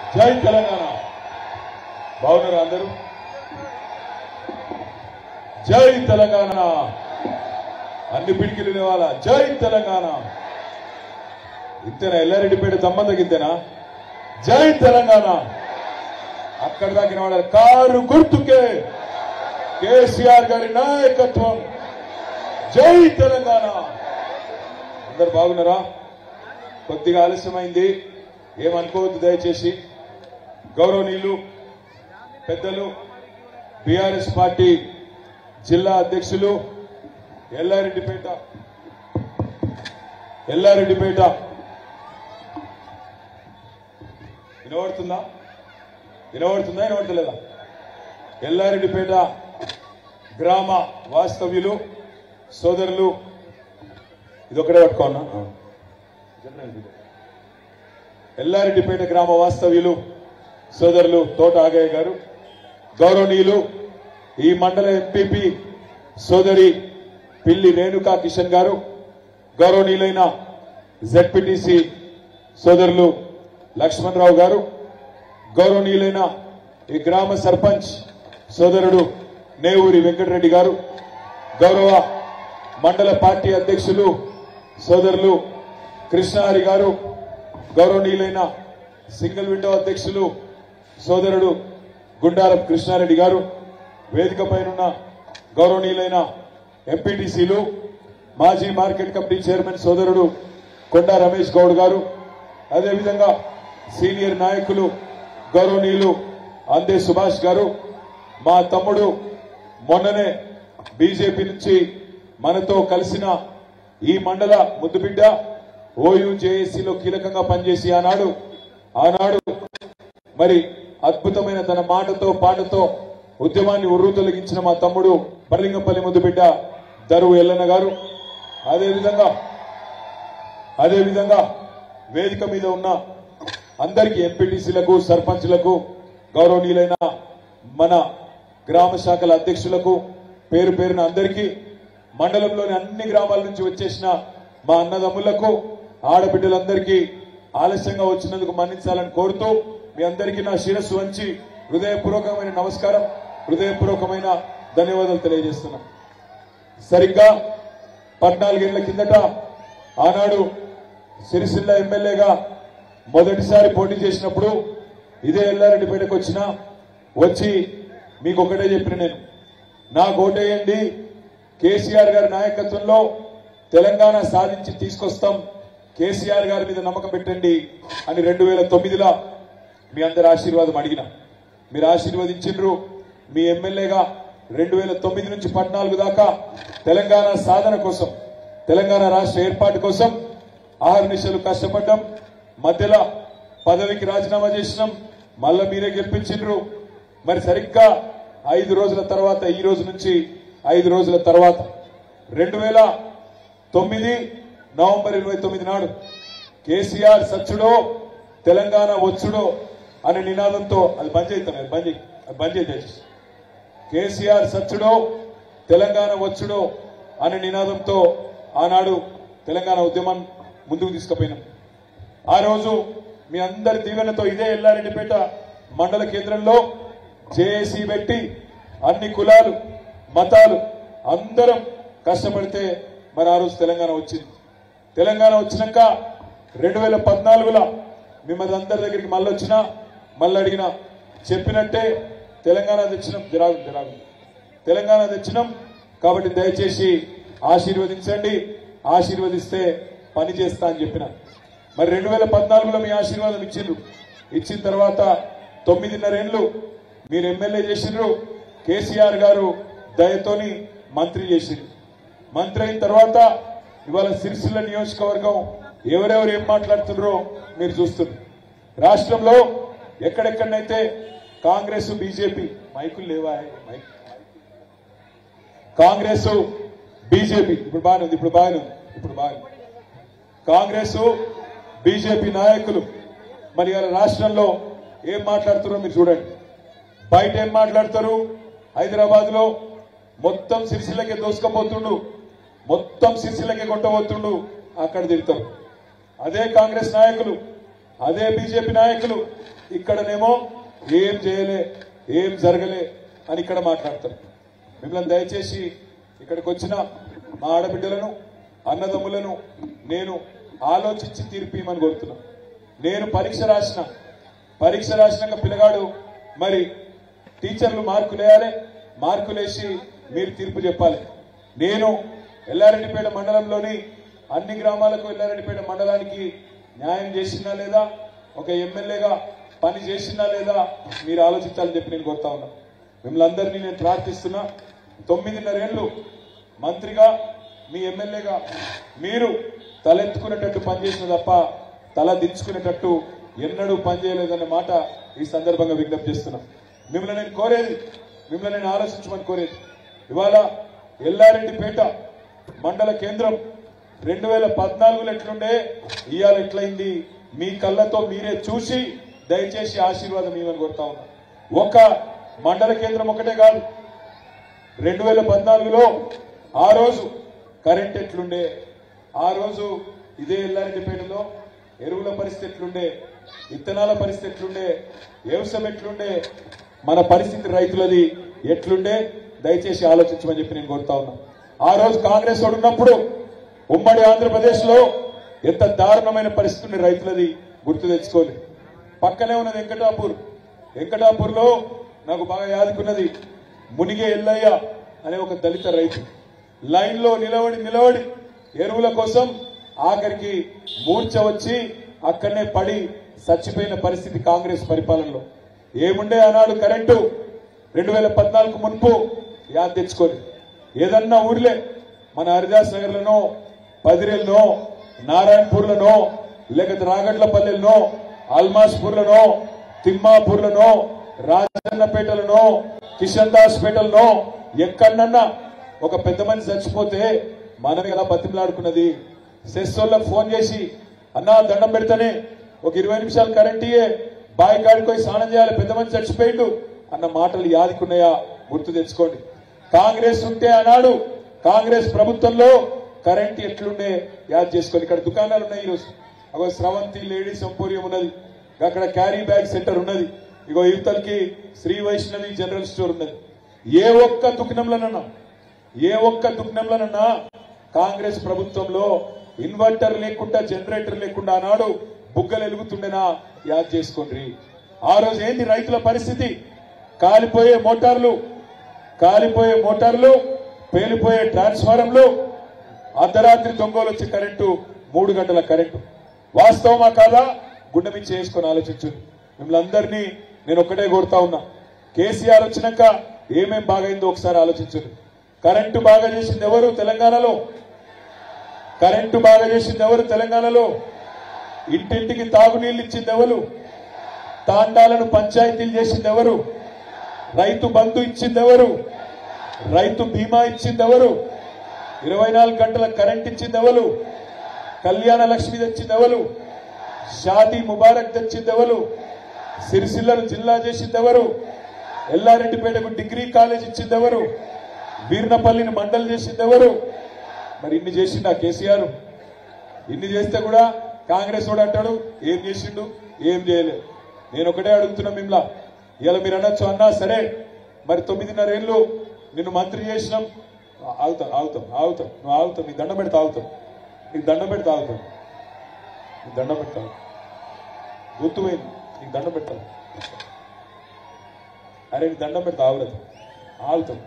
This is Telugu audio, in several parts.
జై తెలంగాణ బాగున్నారా అందరూ జై తెలంగాణ అన్ని పిడికిలు వాళ్ళ జై తెలంగాణ ఇంతేనా ఎల్లారెడ్డిపేట దమ్మందకి ఇంతేనా జై తెలంగాణ అక్కడ దాకిన వాళ్ళ కారు గుర్తుకే కేసీఆర్ గారి నాయకత్వం జై తెలంగాణ అందరు బాగున్నారా కొద్దిగా ఆలస్యమైంది ఏమనుకోవద్దు దయచేసి గౌరవనీయులు పెద్దలు బీఆర్ఎస్ పార్టీ జిల్లా అధ్యక్షులు ఎల్లారెడ్డిపేట ఎల్లారెడ్డిపేట వినబడుతుందా వినబడుతుందా వినబడతలేదా ఎల్లారెడ్డిపేట గ్రామ వాస్తవ్యులు సోదరులు ఇది ఒకటే పట్టుకోన్నా ఎల్లారెడ్డిపేట గ్రామ వాస్తవ్యులు సోదరులు తోట ఆగయ్య గారు గౌరవనీయులు ఈ మండల ఎంపీపీ సోదరి పిల్లి రేణుకా కిషన్ గారు గౌరవనీయులైన జెడ్పీటీసీ సోదరులు లక్ష్మణరావు గారు గౌరవనీయులైన ఈ గ్రామ సర్పంచ్ సోదరుడు నేవూరి వెంకటరెడ్డి గారు గౌరవ మండల పార్టీ అధ్యక్షులు సోదరులు కృష్ణహరి గారు గౌరవనీయులైన సింగిల్ విండో అధ్యక్షులు సోదరుడు గుండారం కృష్ణారెడ్డి గారు వేదిక పైనున్న గౌరవనీయులైన ఎంపీటీసీలు మాజీ మార్కెట్ కమిటీ చైర్మన్ సోదరుడు కొండా రమేష్ గౌడ్ గారు అదేవిధంగా సీనియర్ నాయకులు గౌరవనీయులు అందే సుభాష్ గారు మా తమ్ముడు మొన్ననే బీజేపీ నుంచి మనతో కలిసిన ఈ మండల ముద్దుబిడ్డ ఓయూ జేఏసీలో కీలకంగా పనిచేసి ఆనాడు ఆనాడు మరి అద్భుతమైన తన మాటతో పాటతో ఉద్యమాన్ని ఉర్రు తొలగించిన మా తమ్ముడు బర్లింగంపల్లి ముద్దుబిడ్డ దరువు ఎల్లన్న గారు అదేవిధంగా అదేవిధంగా వేదిక మీద ఉన్న అందరికీ ఎంపీటీసీలకు సర్పంచ్లకు గౌరవనీయులైన మన గ్రామ శాఖల అధ్యక్షులకు పేరు పేరున అందరికీ మండలంలోని అన్ని గ్రామాల నుంచి వచ్చేసిన మా అన్నదమ్ములకు ఆడబిడ్డలందరికీ ఆలస్యంగా వచ్చినందుకు మన్నించాలని కోరుతూ మీ అందరికీ నా శిరస్సు వంచి హృదయపూర్వకమైన నమస్కారం హృదయపూర్వకమైన ధన్యవాదాలు తెలియజేస్తున్నాను సరిగ్గా పద్నాలుగేళ్ల కిందట ఆనాడు సిరిసిల్ల ఎమ్మెల్యేగా మొదటిసారి పోటీ చేసినప్పుడు ఇదే ఎల్లారెడ్డిపేటకు వచ్చిన వచ్చి మీకు ఒకటే చెప్పిన నేను నాకు ఓటేయండి కేసీఆర్ గారి నాయకత్వంలో తెలంగాణ సాధించి తీసుకొస్తాం కేసీఆర్ గారి మీద నమ్మకం పెట్టండి అని రెండు వేల తొమ్మిదిలో మీ అందరి ఆశీర్వాదం అడిగిన మీరు ఆశీర్వదించిండ్రు మీ ఎమ్మెల్యేగా రెండు వేల తొమ్మిది నుంచి పద్నాలుగు దాకా తెలంగాణ సాధన కోసం తెలంగాణ రాష్ట్ర ఏర్పాటు కోసం ఆరు నిమిషాలు కష్టపడ్డాం మధ్యలో పదవికి రాజీనామా చేసినాం మళ్ళా మీరే గెలిపించిండ్రు మరి సరిగ్గా ఐదు రోజుల తర్వాత ఈ రోజు నుంచి ఐదు రోజుల తర్వాత రెండు వేల తొమ్మిది నవంబర్ ఇరవై తొమ్మిది నాడు కేసీఆర్ సచ్చుడో తెలంగాణ వచ్చుడో అనే నినాదంతో అది బంద్ చేస్తాను అది బంద్ చేయి అది బంద్ చేయి దయచేసి కేసీఆర్ సచ్చుడో తెలంగాణ వచ్చుడో అనే నినాదంతో ఆనాడు తెలంగాణ ఉద్యమం ముందుకు తీసుకుపోయినాం ఆ రోజు మీ అందరి దీవెనతో ఇదే ఎల్లారెడ్డిపేట మండల కేంద్రంలో జేఏసీ పెట్టి అన్ని కులాలు మతాలు అందరం కష్టపడితే మరి ఆ రోజు తెలంగాణ వచ్చింది తెలంగాణ వచ్చినాక రెండు వేల పద్నాలుగులో మిమ్మల్ని అందరి దగ్గరికి మళ్ళీ వచ్చినా మళ్ళీ అడిగినా చెప్పినట్టే తెలంగాణ తెచ్చినాం జరాగు జరాగు తెలంగాణ తెచ్చినాం కాబట్టి దయచేసి ఆశీర్వదించండి ఆశీర్వదిస్తే పని చేస్తా అని చెప్పిన మరి రెండు వేల పద్నాలుగులో మీ ఆశీర్వాదం ఇచ్చిండ్రు ఇచ్చిన తర్వాత తొమ్మిదిన్నరేళ్లు మీరు ఎమ్మెల్యే చేసిండ్రు కేసీఆర్ గారు దయతోని మంత్రి చేసిండ్రు మంత్రి అయిన తర్వాత ఇవాళ సిరిసిల్ల నియోజకవర్గం ఎవరెవరు ఏం మాట్లాడుతున్నారో మీరు చూస్తున్నారు రాష్ట్రంలో ఎక్కడెక్కడనైతే కాంగ్రెస్ బీజేపీ మైకులు లేవా మైక్ కాంగ్రెస్ బీజేపీ ఇప్పుడు బాగానే ఉంది ఇప్పుడు బాగానే ఉంది ఇప్పుడు బాగానే ఉంది. కాంగ్రెస్ బీజేపీ నాయకులు మరి ఇవాళ రాష్ట్రంలో ఏం మాట్లాడుతున్నారో మీరు చూడండి బయట ఏం మాట్లాడతారు హైదరాబాద్ లో మొత్తం సిరిసిల్లకే దోసుకపోతుండు మొత్తం సిరిసిల్లకే కొట్టబోతుండు అక్కడ తిడతారు అదే కాంగ్రెస్ నాయకులు అదే బీజేపీ నాయకులు ఇక్కడనేమో ఏం చేయలే ఏం జరగలే అని ఇక్కడ మాట్లాడతారు మిమ్మల్ని దయచేసి ఇక్కడికి వచ్చిన మా ఆడబిడ్డలను అన్నదమ్ములను నేను ఆలోచించి తీర్పు ఇమ్మని కోరుతున్నా నేను పరీక్ష రాసిన పరీక్ష రాసినాక పిల్లగాడు మరి టీచర్లు మార్కులు వేయాలి మార్కులేసి మీరు తీర్పు చెప్పాలి నేను ఎల్లారెడ్డిపేట మండలంలోని అన్ని గ్రామాలకు ఎల్లారెడ్డిపేట మండలానికి న్యాయం చేసినా లేదా ఒక ఎమ్మెల్యేగా పని చేసినా లేదా మీరు ఆలోచించాలని చెప్పి నేను కోరుతా ఉన్నా మిమ్మల్ని అందరినీ నేను ప్రార్థిస్తున్నా తొమ్మిదిన్నరేళ్లు మంత్రిగా మీ ఎమ్మెల్యేగా మీరు తలెత్తుకునేటట్టు పనిచేసిన తప్ప తల దించుకునేటట్టు ఎన్నడూ పనిచేయలేదన్న మాట ఈ సందర్భంగా విజ్ఞప్తి చేస్తున్నా మిమ్మల్ని నేను కోరేది మిమ్మల్ని నేను ఆలోచించమని కోరేది ఇవాళ ఎల్లారెడ్డిపేట మండల కేంద్రం రెండు వేల పద్నాలుగులో ఎట్లుండే ఇవాళ ఎట్లయింది మీ కళ్ళతో మీరే చూసి దయచేసి ఆశీర్వాదం ఇవ్వని కోరుతా ఉన్నా ఒక మండల కేంద్రం ఒకటే కాదు రెండు వేల పద్నాలుగులో ఆ రోజు కరెంట్ ఎట్లుండే ఆ రోజు ఇదే ఎల్లారెడ్డిపేటలో ఎరువుల పరిస్థితి ఎట్లుండే విత్తనాల పరిస్థితి ఎట్లుండే వ్యవసాయం ఎట్లుండే మన పరిస్థితి రైతులది ఎట్లుండే దయచేసి ఆలోచించమని చెప్పి నేను కోరుతా ఉన్నా ఆ రోజు కాంగ్రెస్ వాడు ఉన్నప్పుడు ఉమ్మడి ఆంధ్రప్రదేశ్ లో ఎంత దారుణమైన పరిస్థితి ఉండే రైతులది గుర్తు తెచ్చుకోవాలి పక్కనే ఉన్న వెంకటాపూర్ వెంకటాపూర్ లో నాకు బాగా యాదుకున్నది మునిగే ఎల్లయ్య అనే ఒక దళిత రైతు లైన్ లో నిలబడి నిలబడి ఎరువుల కోసం ఆఖరికి మూర్ఛ వచ్చి అక్కడనే పడి చచ్చిపోయిన పరిస్థితి కాంగ్రెస్ పరిపాలనలో ఏముండే ఆనాడు కరెంటు రెండు వేల పద్నాలుగు మున్పు యాద్ తెచ్చుకొని ఏదన్నా ఊర్లే మన హరిదాస్ నగర్లనో పదిరేలనో నారాయణపూర్లనో లేకపోతే రాగట్లపల్లెలనో అల్మాస్పూర్లనో తిమ్మాపూర్లనో రాజన్నపేటలనో కిషన్ దాస్ పేటలనో ఎక్కడన్నా ఒక పెద్ద మనిషి చచ్చిపోతే మనం ఎలా బతిమలాడుకున్నది సెస్సోళ్ళకి ఫోన్ చేసి అన్నా దండం పెడితేనే ఒక ఇరవై నిమిషాలు కరెంట్ ఇయ్యే బావి కాడికి పోయి స్నానం చేయాలి పెద్ద మనిషి చచ్చిపోయిండు అన్న మాటలు యాదికున్నాయా గుర్తు తెచ్చుకోండి కాంగ్రెస్ ఉంటే అన్నాడు కాంగ్రెస్ ప్రభుత్వంలో కరెంట్ ఎట్లుండే యాద్ చేసుకోండి ఇక్కడ దుకాణాలు ఉన్నాయి ఈరోజు అగో స్రవంతి లేడీస్ ఎంపోరియం ఉన్నది అక్కడ క్యారీ బ్యాగ్ సెంటర్ ఉన్నది ఇగో యువతలకి శ్రీ వైష్ణవి జనరల్ స్టోర్ ఉన్నది ఏ ఒక్క దుకాణంలోనన్నా ఏ ఒక్క దుకాణంలోనన్నా కాంగ్రెస్ ప్రభుత్వంలో ఇన్వర్టర్ లేకుండా జనరేటర్ లేకుండా ఆనాడు బుగ్గలు ఎలుగుతుండేనా యాద్ చేసుకోండి ఆ రోజు ఏంది రైతుల పరిస్థితి కాలిపోయే మోటార్లు కాలిపోయే మోటార్లు పేలిపోయే ట్రాన్స్ఫారంలు అర్ధరాత్రి దొంగలు వచ్చే కరెంటు మూడు గంటల కరెంటు వాస్తవమా కాదా గుండె మీద చేసుకొని ఆలోచించు మిమ్మల్ని అందరినీ నేను ఒక్కటే కోరుతా ఉన్నా కేసీఆర్ వచ్చినాక ఏమేం బాగైందో ఒకసారి ఆలోచించండి కరెంటు బాగా చేసింది ఎవరు తెలంగాణలో కరెంటు బాగా చేసింది ఎవరు తెలంగాణలో ఇంటింటికి తాగునీళ్ళు ఇచ్చింది ఎవరు తాండాలను పంచాయతీలు చేసింది ఎవరు రైతు బంధు ఇచ్చింది ఎవరు రైతు బీమా ఇచ్చింది ఎవరు ఇరవై నాలుగు గంటల కరెంట్ ఇచ్చింది ఎవరు కళ్యాణ లక్ష్మి తెచ్చింది ఎవరు షాదీ ముబారక్ తెచ్చింది ఎవరు సిరిసిల్లను జిల్లా చేసింది ఎవరు ఎల్లారెడ్డిపేటకు డిగ్రీ కాలేజ్ ఇచ్చింది ఎవరు వీర్నపల్లిని మండల్ చేసింది ఎవరు మరి ఇన్ని చేసిండా కేసీఆర్ ఇన్ని చేస్తే కూడా కాంగ్రెస్ వాడు అంటాడు ఏం చేసిండు ఏం చేయలేదు నేను ఒకటే అడుగుతున్నా మిమ్మల్ని ఇలా మీరు అనొచ్చు అన్నా సరే మరి తొమ్మిదిన్నర ఏళ్ళు నిన్ను మంత్రి చేసినాం ఆగుతాం ఆగుతాం ఆగుతాం నువ్వు ఆగుతావు నీకు దండం పెడితే ఆగుతాం నీకు దండం పెడితే ఆగుతాం నీకు దండం పెడతావు గుర్తుపోయింది నీకు దండం పెడతావు అరే నీకు దండం పెడతా ఆగులేదు ఆగుతాం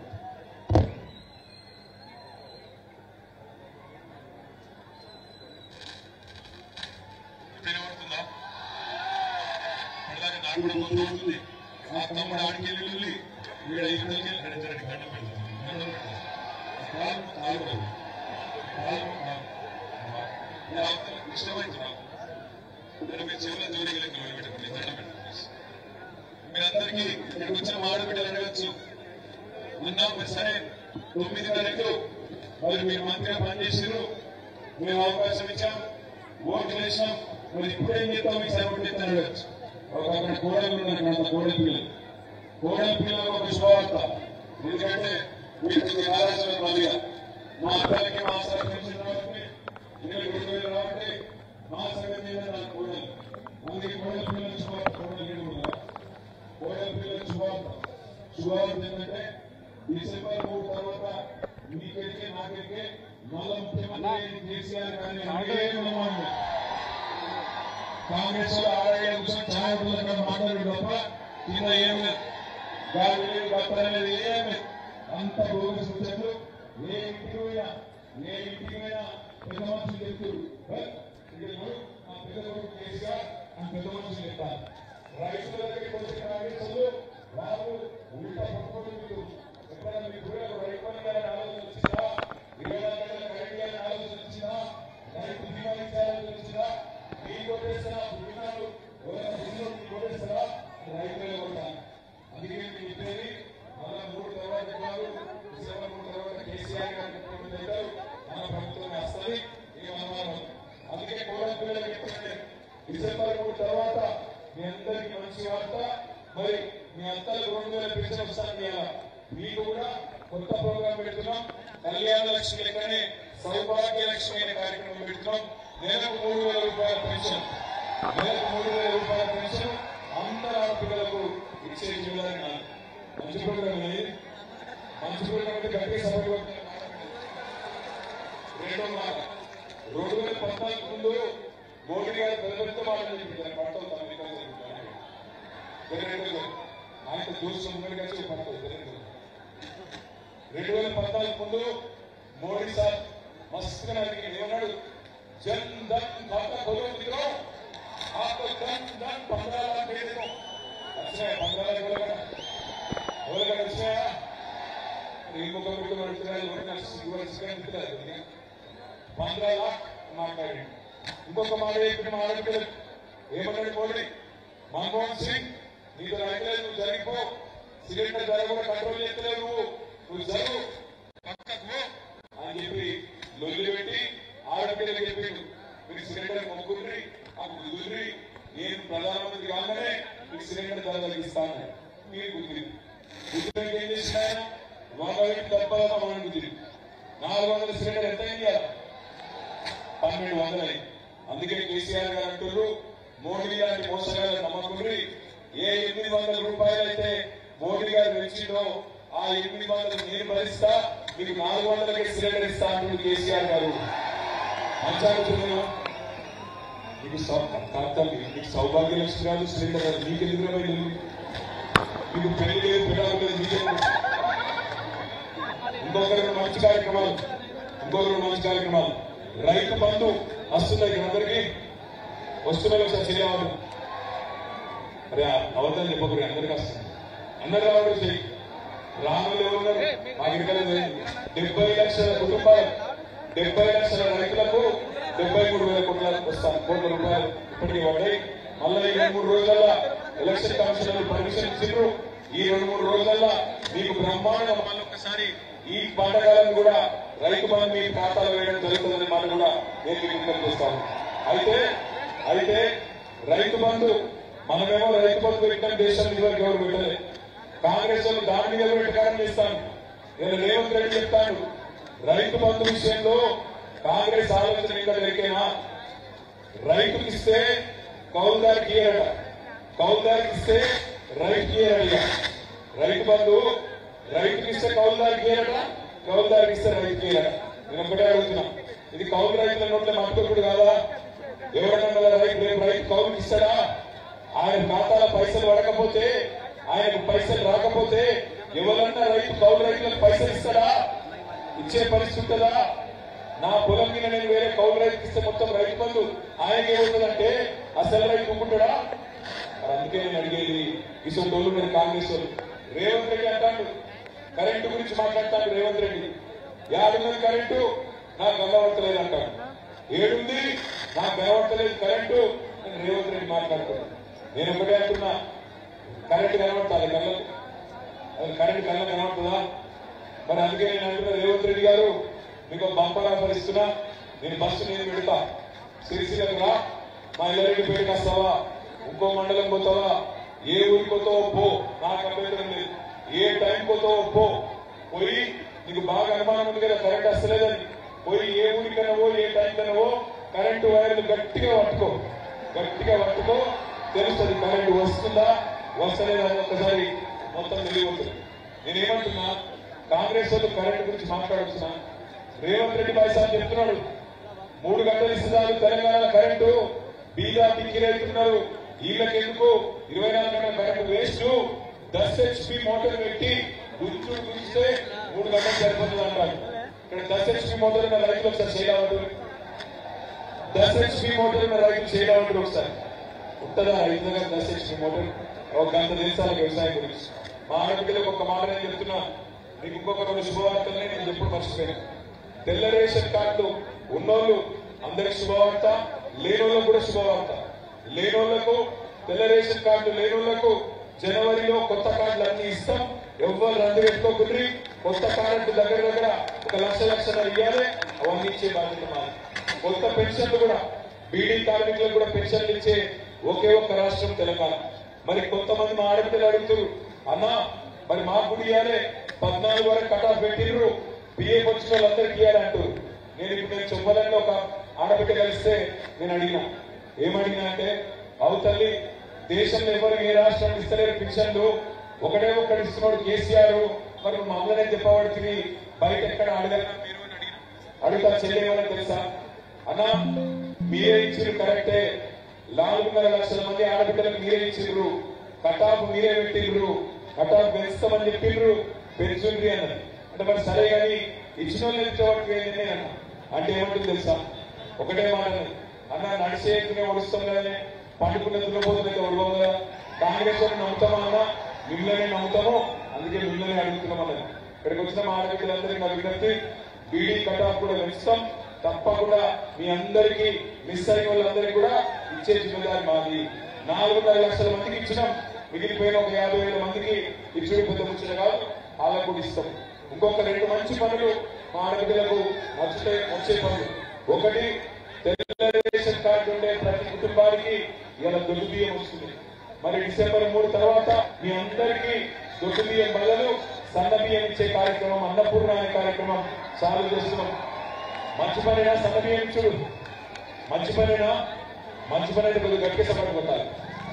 వినబడుతుందా ఇప్పటిదాకా నాకు కూడా ముందు ఉంటుంది మా తమ్ముడు ఆడికి వెళ్ళి వీడ ఇక్కడికి వెళ్ళి ఇక్కడ ఇద్దరికి గంట పెడతాను గంట పెడతాను కాలు తాగకూడదు. కాలు తాగ- ఇలా అవతల ఇష్టమైంది నాకు నేను మీ చెవుల జోలికి లెక్క పెట్టుకుని దండ పెడతాను మీరందరికీ ఇక్కడికి వచ్చిన మా ఆడబిడ్డలు అడగచ్చు అన్నా మరి సరే తొమ్మిదిన్నరకు మరి మీరు మంత్రిగా పనిచేసారు మేము అవకాశం ఇచ్చాం ఓట్లు వేసినాం మరి ఇప్పుడు ఏం చేస్తాం ఈ సేవ చేస్తాను అడగచ్చు ఒక అక్కడ కోడలు ఉన్నారు అంత కోడలి పిల్లలు కోడలి పిల్లలకు ఒక శుభవార్త ఎందుకంటే మీకు ఆలోచన మదిగా మా పిల్లలకి మా సర్పంచ్ కాబట్టి పిల్లలు గుర్తు రావంటే మా సంగతి మీద నాకు కోడలు అందుకే కోడల పిల్లల శుభార్త కోడల పిల్లలు కూడా కోడల పిల్లల శుభార్త శుభార్త ఏంటంటే డిసెంబర్ మూడు తర్వాత మీకెడికే నాకెడికే మళ్ళా ముఖ్యమంత్రి కేసీఆర్ కానీ అలాగే ఉన్నాము. కాంగ్రెస్ లో ఆడే కూర్చొని ఛాయ పిల్లలు మాట్లాడు తప్ప కింద ఏం లేదు గాలి లేదు గప్ప అనేది ఏం లేదు అంత భూమి సూచనలు ఏ ఇంటికి పోయినా ఏ ఇంటికి పోయినా పెద్ద మనుషులు చెప్తారు ఆ పెద్ద కొడుకు కేసీఆర్ ఆ పెద్ద మనుషులు చెప్తారు రైతుల దగ్గరికి వచ్చే కాంగ్రెస్ వాళ్ళు ఉల్టా పట్టుకుంటూ ఎప్పుడైనా మీకు కూడా ఒక రైతు బంధు గారి ఆలోచన వచ్చిందా ఇరవై నాలుగు గంటల కరెంట్ గారి ఆలోచన వచ్చిందా రైతు బీమా ఇచ్చారని వచ్చిందా మీకు కొట్టేస్తారా బీమాలు ఎవరైనా బిల్లు కొట్టేస్తారా రైతులే కొట్టాలి అందుకే నేను చెప్పేది మళ్ళా మూడు తర్వాత కాదు డిసెంబర్ మూడు తర్వాత కేసీఆర్ గారు ముఖ్యమంత్రి అవుతారు మన ప్రభుత్వం వస్తుంది ఇక మనం అందుకే కోడ పిల్లలు చెప్తుంటే డిసెంబర్ మూడు తర్వాత మీ అందరికీ మంచి వార్త మరి మీ అంతలకు రెండు వేల పెన్షన్ వస్తాను ఇవాళ మీకు కూడా కొత్త ప్రోగ్రాం పెడుతున్నాం కళ్యాణ లక్ష్మి లెక్కనే సౌభాగ్య లక్ష్మి అనే కార్యక్రమం పెడుతున్నాం నెలకు మూడు వేల రూపాయల పెన్షన్ నెలకు మూడు వేల రూపాయల పెన్షన్ అందరు ఆడపిల్లలకు ఇచ్చే చూడాలని నా మంచి ప్రోగ్రాం ఇది మంచి ప్రోగ్రాం అంటే గట్టిగా సపోర్ట్ రెండో మాట రెండు వేల పద్నాలుగు ముందు మోడీ గారు పెద్ద పెద్ద మాటలు చెప్పించారు పట్టవు తమ ఆయన దూసం కలిసి పట్టవు రెండు వేల పద్నాలుగు ముందు మోడీ సార్ మస్తుగా అడిగి ఏమన్నాడు జన్ ధన్ ఖాతా खोलो मित्रों आपको जन धन पंद्रह लाख दे देता हूं अच्छा है पंद्रह लाख बोलेगा बोलेगा अच्छा है ఇంకొక మీకు నడుపుతున్నారు పంద్రా లాక్ మాట్లాడి ఇంకొక మాట చెప్పిన మా ఆడపిల్లలు ఏమన్నాడు మోడీ మన్మోహన్ సింగ్ నీకు రైతులేదు నువ్వు జరిగిపో సిలిండర్ ధర కూడా కంట్రోల్ చేస్తలేవు నువ్వు నువ్వు జరుగు పక్కకు పో అని చెప్పి లొల్లి పెట్టి ఆడపిల్లలు చెప్పిండు మీరు సిలిండర్ కొనుక్కుండ్రి అప్పుడు కుదిరి నేను ప్రధానమంత్రి కాగానే మీకు సిలిండర్ ధర తగ్గిస్తాను మీరు కుదిరి కుదిరి ఏం చేసిన ఆయన వంద వెయ్యి డెబ్బై మనం కుదిరి నాలుగు వందల సిలిండర్ ఎంత అయింది కదా పన్నెండు వందలై అందుకే కేసీఆర్ గారు అంటున్నారు మోడీ గారి మోసగారు నమ్మకుండ్రి ఏ ఎనిమిది వందల రూపాయలు అయితే మోడీ గారు పెంచిండో ఆ ఎనిమిది వందలు నేను భరిస్తా మీకు నాలుగు వందలకే సిలిండర్ ఇస్తా అంటున్నారు కేసీఆర్ గారు మంచాడుతున్నాను మీకు సౌ- కాదు, మీకు సౌభాగ్య లక్ష్మి కాదు సిలిండర్ కాదు మీకు ఎందుకు తెలియదు మీకు పెళ్లి లేదు పిల్లలు లేదు మీకెందుకు ఇంకొకరు మంచి కార్యక్రమాలు ఇంకొకరు మంచి కార్యక్రమాలు రైతు బంధు వస్తున్నాయి ఇక్కడ అందరికీ వస్తున్నాయి ఒకసారి చేయాలి అరే అవతల చెప్పకూడదు అందరికీ వస్తుంది అందరు రావడం చెయ్యి రాములు ఎవరున్నారు మాకు ఇక్కడ డెబ్బై లక్షల కుటుంబాలు డెబ్బై లక్షల రైతులకు డెబ్బై మూడు వేల కోట్ల వస్తాను కోట్ల రూపాయలు ఇప్పటికీ పడ్డాయి మళ్ళీ ఈ రెండు మూడు రోజుల్లో ఎలక్షన్ కమిషన్ పర్మిషన్ ఇచ్చిండ్రు ఈ రెండు మూడు రోజుల్లో మీకు బ్రహ్మాండం మళ్ళీ ఒకసారి ఈ పంటకాలం కూడా రైతు బంధు మీ ఖాతాలో వేయడం జరుగుతుందని మాట కూడా నేను మీకు విజ్ఞప్తి చేస్తాను అయితే అయితే రైతు బంధు మనమేమో రైతు బంధు పెట్టిన దేశం ఇదివరకు ఎవరు పెట్టలేదు కాంగ్రెస్ వాళ్ళు దాని మీద కూడా పెట్టాలని చేస్తాను నేను రేవంత్ రెడ్డి చెప్తాను రైతు బంధు విషయంలో కాంగ్రెస్ ఆలోచన ఇంకా జరిగేనా రైతుకి ఇస్తే కౌలుదారికి ఇయ్యరట కౌలుదారికి ఇస్తే రైతుకి ఇయ్యరయ్యా రైతు బంధు రైతుకి ఇస్తే కౌలుదారికి ఇయ్యరట కౌలుదారికి ఇస్తే రైతుకి ఇయ్యరట నేను ఒకటే అడుగుతున్నా ఇది కౌలు రైతుల నోట్ల మట్టుకోకుడు కాదా ఎవరన్నా రైతు రేపు రైతు కౌలుకి ఇస్తాడా ఆయన ఖాతాలో పైసలు పడకపోతే ఆయనకు పైసలు రాకపోతే ఎవరన్నా రైతు కౌలు రైతులకు పైసలు ఇస్తాడా ఇచ్చే పరిస్థితి ఉంటుందా నా పొలం మీద నేను వేరే కౌలు రైతు ఇస్తే మొత్తం రైతు బంధు ఆయనకి ఏమవుతుందంటే అసలు రైతు ఒప్పుకుంటాడా మరి అందుకే నేను అడిగేది ఇటువంటి వాళ్ళు నేను కాంగ్రెస్ వాళ్ళు రేవంత్ రెడ్డి అంటాడు కరెంటు గురించి మాట్లాడతాడు రేవంత్ రెడ్డి ఏడున్నది కరెంటు నాకు కనబడతలేదు అంటాడు ఏడుంది నాకు కనబడతలేదు కరెంటు నేను రేవంత్ రెడ్డి మాట్లాడుతున్నాను నేను ఒకటే అంటున్నా కరెంటు కనబడుతుంది కళ్ళకు అది కరెంటు కళ్ళ కనబడుతుందా మరి అందుకే నేను అంటున్నా రేవంత్ రెడ్డి గారు మీకు ఒక బంపర్ ఆఫర్ ఇస్తున్నా నేను బస్సు నేను పెడతా సిరిసిలకు రా మా ఇల్లారెడ్డి పేరుకి వస్తావా ఇంకో మండలం పోతావా ఏ ఊరికి పోతావో పో నాకు అభ్యంతరం లేదు ఏ టైం పోతావో పో పోయి నీకు బాగా అనుమానం ఉంది కదా కరెంట్ వస్తలేదని పోయి ఏ ఊరికైనా పో ఏ టైం కన్నా పో కరెంటు వైర్లు గట్టిగా పట్టుకో గట్టిగా పట్టుకో తెలుస్తుంది కరెంట్ వస్తుందా వస్తలేదా అని ఒక్కసారి మొత్తం వెళ్ళిపోతుంది నేనేమంటున్నా కాంగ్రెస్ వాళ్ళు కరెంట్ గురించి మాట్లాడుతున్నా రేవంత్ రెడ్డి బాయ్ సార్ చెప్తున్నాడు మూడు గంటలు ఇస్తున్నారు తెలంగాణ కరెంటు బీదా టిక్కిరైతున్నారు వీళ్ళకి ఎందుకు ఇరవై నాలుగు గంటల కరెంటు వేస్ట్ దస్ హెచ్పి మోటార్ పెట్టి గుంజు గుంజితే మూడు గంటలు సరిపోతుంది అంటారు ఇక్కడ దస్ హెచ్పి మోటార్ ఉన్న రైతులు ఒకసారి చేయలేదు దస్ హెచ్పి మోటార్ ఉన్న రైతులు చేయలేదు ఒకసారి ఉంటుందా రైతు దగ్గర దస్ హెచ్పి మోటార్ ఒక గంట దేశాల వ్యవసాయం గురించి మా ఆడపిల్లలకు ఒక మాట నేను చెప్తున్నా మీకు ఇంకొక రెండు శుభవార్తలనే నేను ఎప్పుడు మర్చిపోయాను తెల్ల రేషన్ కార్డులు ఉన్నోళ్ళు అందరికి శుభవార్త లేనోళ్ళకు కూడా శుభవార్త లేనోళ్లకు తెల్ల రేషన్ కార్డు లేనోళ్లకు జనవరిలో కొత్త కార్డులు అన్ని ఇస్తాం ఎవ్వరు రద్దు పెట్టుకోకుండా కొత్త కార్డు దగ్గర దగ్గర ఒక లక్ష లక్షల ఇవ్వాలి అవన్నీ ఇచ్చే బాధ్యత మాది కొత్త పెన్షన్లు కూడా బీడీ కార్మికులకు కూడా పెన్షన్లు ఇచ్చే ఒకే ఒక్క రాష్ట్రం తెలంగాణ మరి కొంతమంది మా ఆడపిల్లలు అడుగుతారు అన్నా మరి మాకు కూడా ఇవ్వాలి పద్నాలుగు వరకు కట్ ఆఫ్ పెట్టిర్రు బిఏకి వచ్చిన వాళ్ళందరికీ ఇవ్వాలంటారు నేను ఇప్పుడు నేను చెప్పాలని ఒక ఆడబిడ్డ కలిస్తే నేను అడిగినా ఏమడిగినా అంటే అవతల్లి దేశంలో ఎవరు ఏ రాష్ట్రం ఇస్తలేరు పెన్షన్లు ఒకటే ఒక్కడు ఇస్తున్నాడు కేసీఆర్ మరి నువ్వు మమ్మల్నే చెప్పబడుతుంది బయట ఎక్కడ అడగలనా మీరు అని అడిగినా. అడుగుతా చెల్లేమని తెలుసా అన్నా మీరే ఇచ్చిర్రు కరెక్టే నాలుగున్నర లక్షల మంది ఆడబిడ్డలకు మీరే ఇచ్చిర్రు కటాఫ్ మీరే పెట్టిర్రు కటాఫ్ పెంచుతామని చెప్పిండ్రు పెంచుండ్రి అన్నది అంటే మరి సరే కానీ ఇచ్చిన వాళ్ళు ఇచ్చేవాడికి ఏంటంటే అన్న అంటే ఏమంటుంది తెలుసా ఒకటే మాట అన్నది. అన్న నడిచేకునే ఒడుస్తాం కదనే పండుకున్న దున్నపోతున్నైతే ఒడవం కదా కాంగ్రెస్ వారిని నమ్ముతామా అన్న మిమ్మల్ని నమ్ముతాము అందుకే మిమ్మల్ని అడుగుతున్నాం అన్నది ఇక్కడికి వచ్చిన మా ఆడబిడ్డలందరికీ నా విజ్ఞప్తి బీడీ కటాఫ్ కూడా పెంచుతాం తప్పకుండా మీ అందరికీ మిస్ అయిన వాళ్ళందరికీ కూడా ఇచ్చే జిమ్మదారి మాది నాలుగున్నర లక్షల మందికి ఇచ్చినాం మిగిలిపోయిన ఒక యాభై వేల మందికి ఇచ్చుడు పెద్ద ముచ్చిన కాదు వాళ్ళకు కూడా ఇస్తాం ఇంకొక రెండు మంచి పనులు మా ఆడబిడ్డలకు నచ్చుతాయి వచ్చే పనులు ఒకటి తెల్ల రేషన్ కార్డు ఉండే ప్రతి కుటుంబానికి ఇలా దొడ్డు బియ్యం వస్తుంది మరి డిసెంబర్ మూడు తర్వాత మీ అందరికీ దొడ్డు బియ్యం బదులు సన్న బియ్యం ఇచ్చే కార్యక్రమం అన్నపూర్ణ అనే కార్యక్రమం చాలు చేస్తున్నాం మంచి పనినా సన్న బియ్యం ఇచ్చుడు మంచి పనినా మంచి పని అయితే కొద్దిగా గట్టిగా సపోర్ట్ కొట్టాలి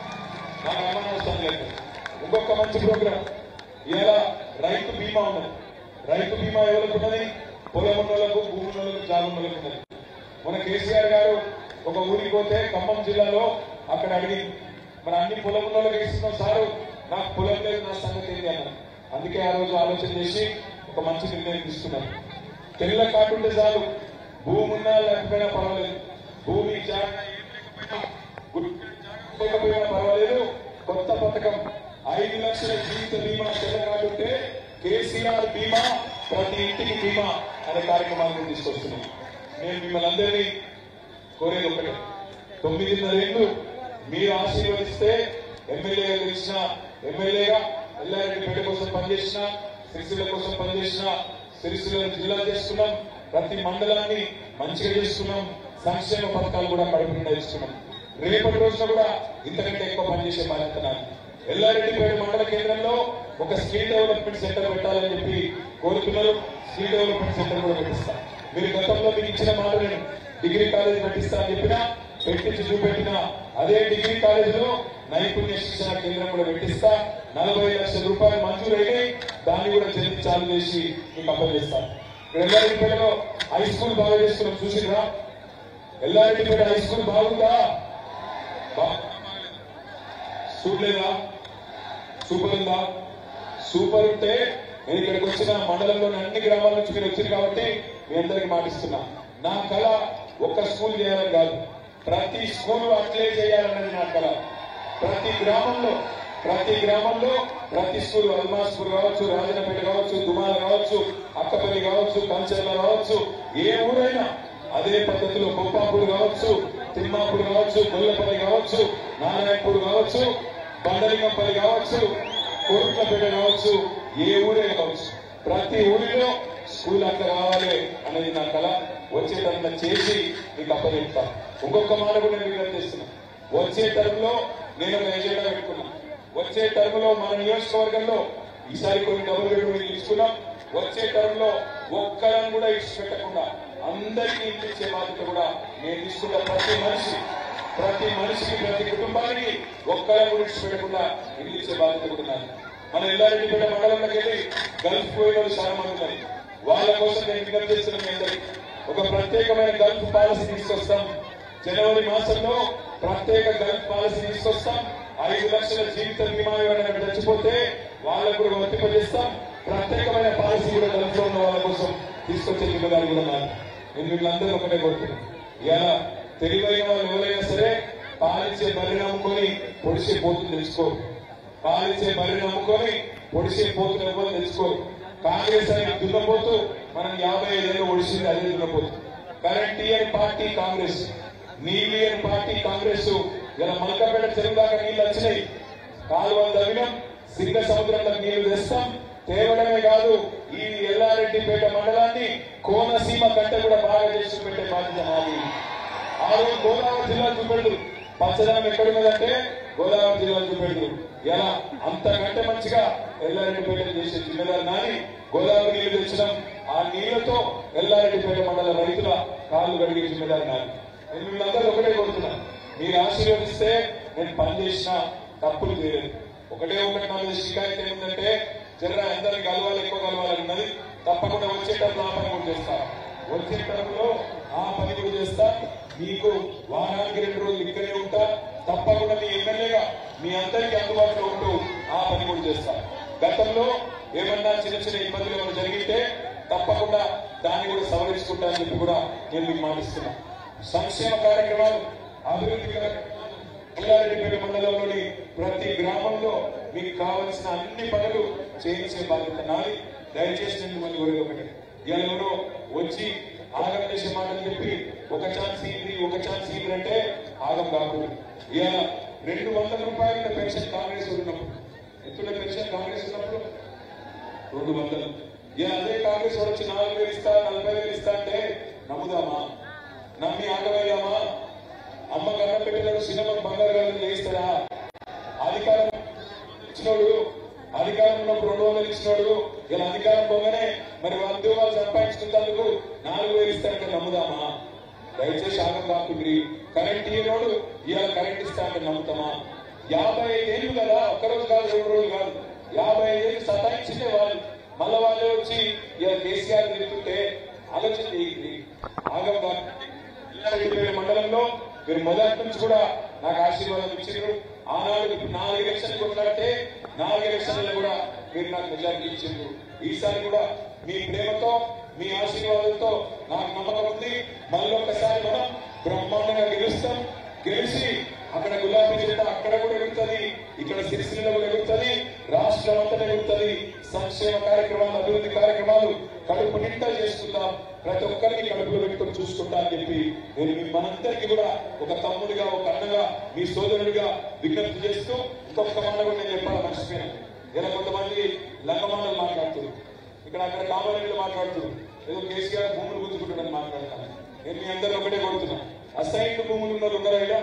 నాకు అనుమానం వస్తుంది లేదు ఇంకొక మంచి ప్రోగ్రాం ఇలా రైతు బీమా ఉన్నది రైతు బీమా ఎవరికి ఉన్నది పొలం ఉన్నోళ్ళకు భూమి ఉన్నోళ్ళకు జాబ్ ఉన్నోళ్ళకు ఉన్నది మన కేసీఆర్ గారు ఒక ఊరికి పోతే ఖమ్మం జిల్లాలో అక్కడ అడిగి మరి అన్ని పొలం ఉన్నోళ్ళకి ఇస్తున్నాం సారు నాకు పొలం లేదు నా సంగతి ఏంటి అన్నారు అందుకే ఆ రోజు ఆలోచన చేసి ఒక మంచి నిర్ణయం తీసుకున్నారు తెల్ల కార్డు ఉంటే చాలు భూమి ఉన్నా లేకపోయినా పర్వాలేదు భూమి జాగా ఏం లేకపోయినా గుర్తు లేకపోయినా పర్వాలేదు కొత్త పథకం ఐదు లక్షల జీవిత బీమా తెల్ల కార్డు ఉంటే కేసీఆర్ బీమా ప్రతి ఇంటికి బీమా అనే కార్యక్రమాన్ని తీసుకొస్తున్నాం నేను మిమ్మల్ని అందరినీ కోరేది ఒకటే తొమ్మిదిన్నర ఏళ్ళు మీరు ఆశీర్వదిస్తే ఎమ్మెల్యేగా గెలిచిన ఎమ్మెల్యేగా ఎల్లారెడ్డిపేట కోసం పనిచేసిన సిరిసిల్ల కోసం పనిచేసిన సిరిసిల్ల జిల్లా చేస్తున్నాం ప్రతి మండలాన్ని మంచిగా చేస్తున్నాం సంక్షేమ పథకాలు కూడా కడుపు నిండా ఇస్తున్నాం రేపటి రోజున కూడా ఇంతకంటే ఎక్కువ పనిచేసే బాధ్యత నాది ఎల్లారెడ్డిపేట మండల కేంద్రంలో ఒక స్కిల్ డెవలప్మెంట్ సెంటర్ పెట్టాలని చెప్పి కోరుతున్నారు స్కిల్ డెవలప్మెంట్ సెంటర్ కూడా పెట్టిస్తా మీరు గతంలో మీకు ఇచ్చిన మాట నేను డిగ్రీ కాలేజ్ పెట్టిస్తా అని చెప్పినా పెట్టించి చూపెట్టిన అదే డిగ్రీ కాలేజీలో నైపుణ్య శిక్షణ కేంద్రం కూడా పెట్టిస్తా నలభై లక్షల రూపాయలు మంజూరు అయినాయి దాన్ని కూడా చెల్లి చాలు చేసి మీకు అప్పగిస్తాను ఇక్కడ ఎల్లారెడ్డిపేటలో హై స్కూల్ బాగా చేస్తున్నాం చూసిరా ఎల్లారెడ్డిపేట హై స్కూల్ బాగుందా బా- చూడలేదా సూపర్ ఉందా సూపర్ ఉంటే నేను ఇక్కడికి వచ్చిన మండలంలోని అన్ని గ్రామాల నుంచి మీరు వచ్చారు కాబట్టి మీ అందరికి మాటిస్తున్నా నా కళ ఒక్క స్కూల్ చేయాలని కాదు ప్రతి స్కూల్ అట్లే చేయాలన్నది నా కళ ప్రతి గ్రామంలో ప్రతి గ్రామంలో ప్రతి స్కూల్ అల్మాస్పూర్ కావచ్చు రాజనపేట కావచ్చు దుమాల కావచ్చు అక్కపల్లి కావచ్చు కంచెర్ల కావచ్చు ఏ ఊరైనా అదే పద్ధతిలో కొప్పాపూర్ కావచ్చు తిమ్మాపూర్ కావచ్చు గొల్లపల్లి కావచ్చు నారాయణపూర్ కావచ్చు బండలింగంపల్లి కావచ్చు కోరుట్లపేట కావచ్చు ఏ ఊరే కావచ్చు ప్రతి ఊరిలో స్కూల్ అట్లా కావాలి అనేది నా కళ వచ్చే తరంలో చేసి మీకు అప్పచెప్తా ఇంకొక మాట కూడా నేను విజ్ఞప్తి చేస్తున్నా వచ్చే తరంలో నేను ఒక ఎజెండా పెట్టుకున్నా వచ్చే తరంలో మన నియోజకవర్గంలో ఈసారి కొన్ని డబుల్ బెడ్రూమ్ ఇచ్చుకున్నాం వచ్చే తరంలో ఒక్కరని కూడా ఇచ్చి పెట్టకుండా అందరికీ ఇప్పించే బాధ్యత కూడా నేను తీసుకున్న ప్రతి మనిషి ప్రతి మనిషికి ప్రతి కుటుంబానికి ఒక్కరే గురించి పెట్టకుండా ఇల్లు ఇచ్చే బాధ్యత కూడా నాది. మన ఎల్లారెడ్డిపేట మండలంలోకి వెళ్ళి గల్ఫ్ పోయిన వాళ్ళు చాలా మంది ఉన్నారు వాళ్ళ కోసం నేను విజ్ఞప్తి చేస్తున్న మీ అందరికీ ఒక ప్రత్యేకమైన గల్ఫ్ పాలసీ తీసుకొస్తాం జనవరి మాసంలో ప్రత్యేక గల్ఫ్ పాలసీ తీసుకొస్తాం ఐదు లక్షల జీవిత బీమా ఎవరైనా చచ్చిపోతే వాళ్ళకు కూడా వర్తింపజేస్తాం ప్రత్యేకమైన పాలసీ కూడా గల్ఫ్ లో ఉన్న వాళ్ళ కోసం తీసుకొచ్చే జిమ్మదారి కూడా నాది నేను వీళ్ళందరూ ఒకటే కోరుతున్నాను ఇలా తెలివైన వాళ్ళు ఎవరైనా సరే పాలించే బర్రె నమ్ముకొని పొడిసే పోతుంది తెలుసుకోరు పాలించే బర్రె నమ్ముకొని పొడిసే పోతున్న ఎవరు తెలుసుకోరు కాంగ్రెస్ అని దున్నపోతూ మనం యాభై ఐదేళ్ళు ఒడిసింది అదే దున్నపోతు కరెంట్ ఇయర్ పార్టీ కాంగ్రెస్ నీలియన్ పార్టీ కాంగ్రెస్ ఇలా మల్కపేట చెరువు దాకా నీళ్లు వచ్చినాయి కాలువలు తవ్వినాం సింగ సముద్రంలో నీళ్లు తెస్తాం తేవడమే కాదు ఈ ఎల్లారెడ్డిపేట మండలాన్ని కోనసీమ కంటే కూడా బాగా చేసి పెట్టే బాధ్యత మాది ఆ రోజు గోదావరి జిల్లా చూపెడు పచ్చదనం ఎక్కడున్నదంటే గోదావరి జిల్లా చూపెడు ఎలా అంతకంటే మంచిగా ఎల్లారెడ్డిపేట చేసే జిల్లాలు నాని గోదావరి నీళ్లు తెచ్చినాం ఆ నీళ్లతో ఎల్లారెడ్డిపేట మండల రైతుల కాళ్ళు కడిగే జిల్లాలు నాని నేను మిమ్మల్ని ఒకటే కోరుతున్నాను మీరు ఆశీర్వదిస్తే నేను పనిచేసిన తప్పులు చేయలేదు ఒకటే ఒకటి నాకు శికాయత ఏమిటంటే జర్ర ఎందరిని కలవాలి ఎక్కువ కలవాలని ఉన్నది తప్పకుండా వచ్చేటప్పుడు ఆ పని కూడా చేస్తా వచ్చేటప్పుడు ఆ పని కూడా చేస్తా మీకు వారానికి రెండు రోజులు ఇక్కడే ఉంటా తప్పకుండా మీ ఎమ్మెల్యేగా మీ అందరికీ అందుబాటులో ఉంటూ ఆ పని కూడా చేస్తా గతంలో ఏమన్నా చిన్న చిన్న ఇబ్బందులు ఏమైనా జరిగితే తప్పకుండా దాన్ని కూడా సవరించుకుంటా అని చెప్పి కూడా నేను మీకు మాటిస్తున్నా సంక్షేమ కార్యక్రమాలు అభివృద్ధి కార్యక్రమాలు ఎల్లారెడ్డిపేట మండలంలోని ప్రతి గ్రామంలో మీకు కావలసిన అన్ని పనులు చేయించే బాధ్యత నాది దయచేసి నేను మళ్ళీ ఒరే ఒకటి ఇవాళ ఎవరో వచ్చి ఆగం చేసే మాటలు చెప్పి ఒక ఛాన్స్ ఇది ఒక ఛాన్స్ ఇది అంటే ఆగం కాకూడదు ఇవాళ రెండు వందల రూపాయల పెన్షన్ కాంగ్రెస్ ఉన్నప్పుడు ఎత్తుల పెన్షన్ కాంగ్రెస్ ఉన్నప్పుడు రెండు వందలు ఇక అదే కాంగ్రెస్ వాడు వచ్చి నాలుగు వేలు ఇస్తా నలభై వేలు ఇస్తా అంటే నమ్ముదామా నమ్మి ఆగవేయామా అమ్మ గన్న పెట్టినాడు సినిమా బంగారు గారు చేయిస్తాడా అధికారం ఇచ్చినోడు అధికారం ఉన్నప్పుడు రెండు వందలు ఇచ్చినోడు ఇలా అధికారం పోగానే మరి వాళ్ళ ఉద్యోగాలు సంపాదించుకున్నందుకు నాలుగు వేలు ఇస్తారంటే నమ్ముదామా దయచేసి ఆగం కాకుండా కరెంట్ ఇయ్యనోడు ఇవాళ కరెంట్ ఇస్తా అంటే నమ్ముతామా యాభై ఐదేళ్ళు కదా ఒక్కరోజు కాదు రెండు రోజులు కాదు యాభై ఐదేళ్ళు సతాయించిందే వాళ్ళు మళ్ళా వాళ్ళే వచ్చి ఇలా కేసీఆర్ తిరుగుతుంటే ఆలోచన చేయండి ఆగం కాకుండా ఎల్లారెడ్డిపేట మండలంలో మీరు మొదటి నుంచి కూడా నాకు ఆశీర్వాదం ఇచ్చారు ఆనాడు ఇప్పుడు నాలుగు ఎలక్షన్లు కొట్లాడితే నాలుగు ఎలక్షన్లలో కూడా మీరు నాకు మెజారిటీ ఇచ్చారు ఈసారి కూడా మీ ప్రేమతో మీ ఆశీర్వాదంతో నాకు నమ్మకం ఉంది మళ్ళీ ఒక్కసారి మనం బ్రహ్మాండంగా గెలుస్తాం గెలిచి అక్కడ గులాబీ జెండా అక్కడ కూడా ఎగురుతుంది ఇక్కడ సిరిసిల్ల కూడా ఎగురుతుంది రాష్ట్రం అంతా ఎగురుతుంది సంక్షేమ కార్యక్రమాలు అభివృద్ధి కార్యక్రమాలు కడుపు నిండా చేసుకుందాం ప్రతి ఒక్కరికి కడుపులో పెట్టుకొని చూసుకుంటా అని చెప్పి నేను మీ మనందరికీ కూడా ఒక తమ్ముడిగా ఒక అన్నగా మీ సోదరుడిగా విజ్ఞప్తి చేస్తూ ఇంకొక మాట కూడా నేను చెప్పాలి మర్చిపోయాను ఇలా కొంతమంది లంగమాటలు మాట్లాడుతున్నారు ఇక్కడ అక్కడ కామారెడ్డిలో మాట్లాడుతున్నారు ఏదో కేసీఆర్ భూములు గుంజుకుంటాడని మాట్లాడతాను నేను మీ అందరూ ఒకటే కొడుతున్నా అసైన్డ్ భూములు ఉన్న వాళ్ళు ఉన్నారా ఇలా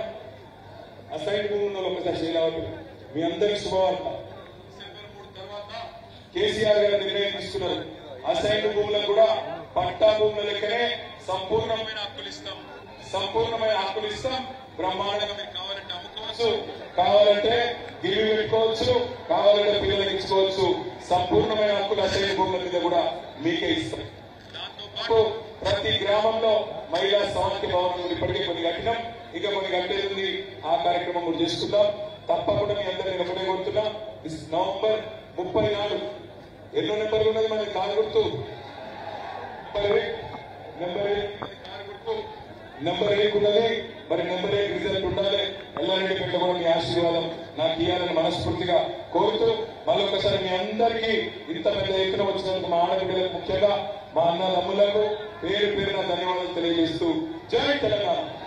అసైన్డ్ భూములు ఉన్న వాళ్ళు ఒకసారి చేయలేవాలి మీ అందరికీ శుభవార్త డిసెంబర్ మూడు తర్వాత కేసీఆర్ గారు నిర్ణయం తీసుకున్నారు అసైన్డ్ భూములకు కూడా పట్టా భూముల లెక్కనే సంపూర్ణమైన హక్కులు ఇస్తాం సంపూర్ణమైన హక్కులు ఇస్తాం బ్రహ్మాండంగా మీరు కావాలంటే అమ్ముకోవచ్చు కావాలంటే గిరివి పెట్టుకోవచ్చు కావాలంటే పిల్లలకి ఇచ్చుకోవచ్చు సంపూర్ణమైన హక్కులు అసైన్డ్ భూముల మీద కూడా మీకే ఇస్తాం దాంతో పాటు ప్రతి గ్రామంలో మహిళా సమాఖ్య భవనం కూడా ఇప్పటికే కొన్ని కట్టినాం ఇక కొన్ని కట్టేది ఉంది ఆ కార్యక్రమం కూడా చేసుకుందాం తప్పకుండా మీ అందరూ నేను ఒకటే కొడుతున్నా ఇది నవంబర్ ముప్పై నాడు ఎన్నో నెంబర్లు ఉన్నది మనకి కారు గుర్తు నెంబర్ ఎయిట్, నెంబర్ ఎయిట్ ఉన్నది కారు గుర్తు నెంబర్ ఎయిట్ ఉన్నది మరి నెంబర్ ఎయిట్ రిజల్ట్ ఉండాలి ఎల్లారెడ్డి పెట్ట కూడా మీ ఆశీర్వాదం నాకు ఇవ్వాలని మనస్ఫూర్తిగా కోరుతూ మరొకసారి మీ అందరికీ ఇంత పెద్ద ఎత్తున వచ్చినందుకు మా ఆడబిడ్డలకు ముఖ్యంగా మా అన్న తమ్ములకు పేరు పేరున ధన్యవాదాలు తెలియజేస్తూ జై తెలంగాణ